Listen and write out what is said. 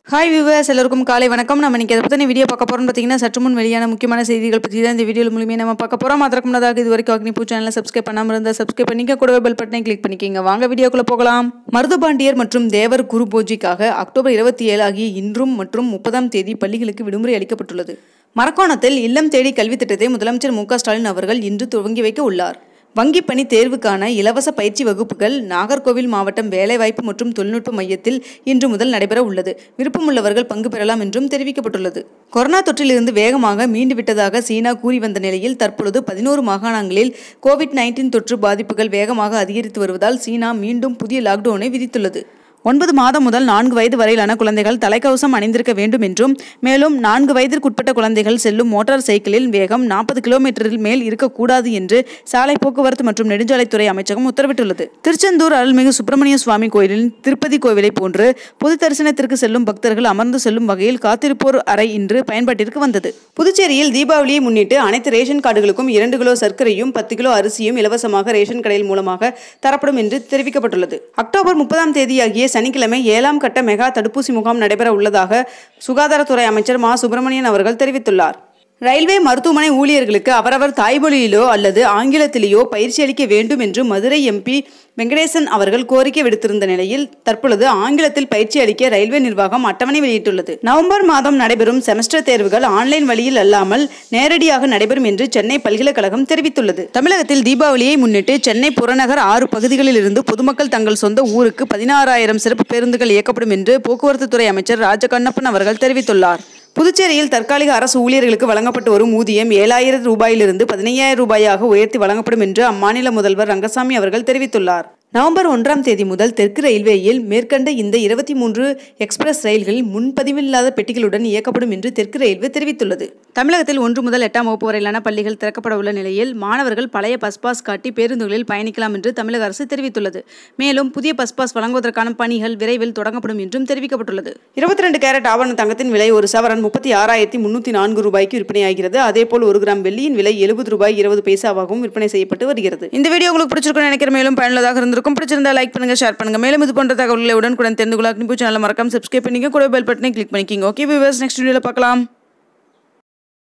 hi viewers எல்லாருக்கும் காலை வணக்கம் நம்ம இன்னைக்கு எதை பற்றி வீடியோ பார்க்க போகிறோம்னு பார்த்தீங்கன்னா சற்று முன் வெளியான முக்கியமான செய்திகள் பற்றி தான் இந்த வீடியோ மூலியமே நம்ம பார்க்க போகிறோம் அதற்கு முன்னதாக இது வரைக்கும் அக்னி பூ சேனலை சப்ஸ்கிரைப் பண்ணாமல் இருந்தால் சப்ஸ்கிரைப் பண்ணிக்க கூடவே பெல் பட்டனை கிளிக் பண்ணிக்கிங்க வாங்க வீடியோக்குள்ளே போகலாம் மருதுபாண்டியர் மற்றும் தேவர் குரு பூஜைக்காக அக்டோபர் இருபத்தி ஏழு ஆகிய இன்றும் மற்றும் முப்பதாம் தேதி பள்ளிகளுக்கு விடுமுறை அளிக்கப்பட்டுள்ளது மரக்கோணத்தில் இல்லம் தேடி கல்வி திட்டத்தை முதலமைச்சர் மு க ஸ்டாலின் அவர்கள் இன்று துவங்கி வைக்க உள்ளார் வங்கிப் பணி தேர்வுக்கான இலவச பயிற்சி வகுப்புகள் நாகர்கோவில் மாவட்டம் வேலைவாய்ப்பு மற்றும் தொழில்நுட்ப மையத்தில் இன்று முதல் நடைபெற உள்ளது விருப்பமுள்ளவர்கள் பங்கு பெறலாம் என்றும் தெரிவிக்கப்பட்டுள்ளது கொரோனா தொற்றிலிருந்து வேகமாக மீண்டு விட்டதாக சீனா கூறி வந்த நிலையில் தற்பொழுது பதினோரு மாகாணங்களில் கோவிட் நைன்டீன் தொற்று பாதிப்புகள் வேகமாக அதிகரித்து வருவதால் சீனா மீண்டும் புதிய லாக்டவுனை விதித்துள்ளது ஒன்பது மாதம் முதல் நான்கு வயது வரையிலான குழந்தைகள் தலைக்கவசம் அணிந்திருக்க வேண்டும் என்றும் மேலும் நான்கு வயதிற்குட்பட்ட குழந்தைகள் செல்லும் மோட்டார் சைக்கிளில் வேகம் நாற்பது கிலோமீட்டரில் மேல் இருக்கக்கூடாது என்று சாலை போக்குவரத்து மற்றும் நெடுஞ்சாலைத்துறை அமைச்சகம் உத்தரவிட்டுள்ளது திருச்செந்தூர் அருள்மிகு சுப்பிரமணிய சுவாமி கோயிலின் திருப்பதி கோவிலை போன்று பொது தரிசனத்திற்கு செல்லும் பக்தர்கள் அமர்ந்து செல்லும் வகையில் காத்திருப்போர் அறை இன்று பயன்பாட்டிற்கு வந்தது புதுச்சேரியில் தீபாவளியை முன்னிட்டு அனைத்து ரேஷன் கார்டுகளுக்கும் இரண்டு கிலோ சர்க்கரையும் பத்து கிலோ அரிசியும் இலவசமாக ரேஷன் கடையில் மூலமாக தரப்படும் என்று தெரிவிக்கப்பட்டுள்ளது அக்டோபர் முப்பதாம் தேதியாகிய சனிக்கிழமை ஏழாம் கட்ட மெகா தடுப்பூசி முகாம் நடைபெற உள்ளதாக சுகாதாரத்துறை அமைச்சர் மா சுப்பிரமணியன் அவர்கள் தெரிவித்துள்ளார் ரயில்வே மருத்துவமனை ஊழியர்களுக்கு அவரவர் தாய்மொழியிலோ அல்லது ஆங்கிலத்திலேயோ பயிற்சி அளிக்க வேண்டும் என்று மதுரை எம்பி வெங்கடேசன் அவர்கள் கோரிக்கை விடுத்திருந்த நிலையில் தற்பொழுது ஆங்கிலத்தில் பயிற்சி அளிக்க ரயில்வே நிர்வாகம் அட்டவணை வெளியிட்டுள்ளது நவம்பர் மாதம் நடைபெறும் செமஸ்டர் தேர்வுகள் ஆன்லைன் வழியில் அல்லாமல் நேரடியாக நடைபெறும் என்று சென்னை பல்கலைக்கழகம் தெரிவித்துள்ளது தமிழகத்தில் தீபாவளியை முன்னிட்டு சென்னை புறநகர் ஆறு பகுதிகளில் இருந்து பொதுமக்கள் தங்கள் சொந்த ஊருக்கு பதினாறாயிரம் சிறப்பு பேருந்துகள் இயக்கப்படும் என்று போக்குவரத்து துறை அமைச்சர் ராஜகண்ணப்பன் அவர்கள் தெரிவித்துள்ளார் புதுச்சேரியில் தற்காலிக அரசு ஊழியர்களுக்கு வழங்கப்பட்டு வரும் ஊதியம் ஏழாயிரம் ரூபாயிலிருந்து பதினையாயிரம் ரூபாயாக உயர்த்தி வழங்கப்படும் என்று அம்மாநில முதல்வர் ரங்கசாமி அவர்கள் தெரிவித்துள்ளார் நவம்பர் ஒன்றாம் தேதி முதல் தெற்கு ரயில்வேயில் மேற்கண்ட இந்த இருபத்தி மூன்று எக்ஸ்பிரஸ் ரயில்கள் முன்பதிவில்லாத பெட்டிகளுடன் இயக்கப்படும் என்று தெற்கு ரயில்வே தெரிவித்துள்ளது தமிழகத்தில் ஒன்று முதல் எட்டாம் வகுப்பு வரையிலான பள்ளிகள் திறக்கப்பட உள்ள நிலையில் மாணவர்கள் பழைய பஸ் பாஸ் காட்டி பேருந்துகளில் பயணிக்கலாம் என்று தமிழக அரசு தெரிவித்துள்ளது மேலும் புதிய பஸ் பாஸ் வழங்குவதற்கான பணிகள் விரைவில் தொடங்கப்படும் என்றும் தெரிவிக்கப்பட்டுள்ளது இருபத்தி ரெண்டு கேரட் ஆவண தங்கத்தின் விலை ஒரு சவரன் முப்பத்தி ஆறாயிரத்தி முன்னூற்றி நான்கு ரூபாய்க்கு விற்பனையாகிறது அதேபோல் ஒரு கிராம் வெள்ளியின் விலை எழுபது ரூபாய் இருபது பைசாவாகவும் விற்பனை செய்யப்பட்டு வருகிறது இந்த வீடியோ உங்களுக்கு பிடிச்சிருக்கும்னு நினைக்கிற மேலும் பயனுள்ளதாக இருந்திருக்கும் பிடிச்சிருந்தா லைக் பண்ணுங்க ஷேர் பண்ணுங்க மேலும் இது போன்ற தகவல்களை உடனுக்குடன் தெரிந்து கொள்ள அக்னிபூ சேனல் மறக்காம சப்ஸ்கிரைப் பண்ணிக்க கூட பெல் பட்டனை கிளிக் பண்ணிக்கிங்க ஓகே வியூவர்ஸ் நெக்ஸ்ட் வீடியோவில் பார்க்கலாம்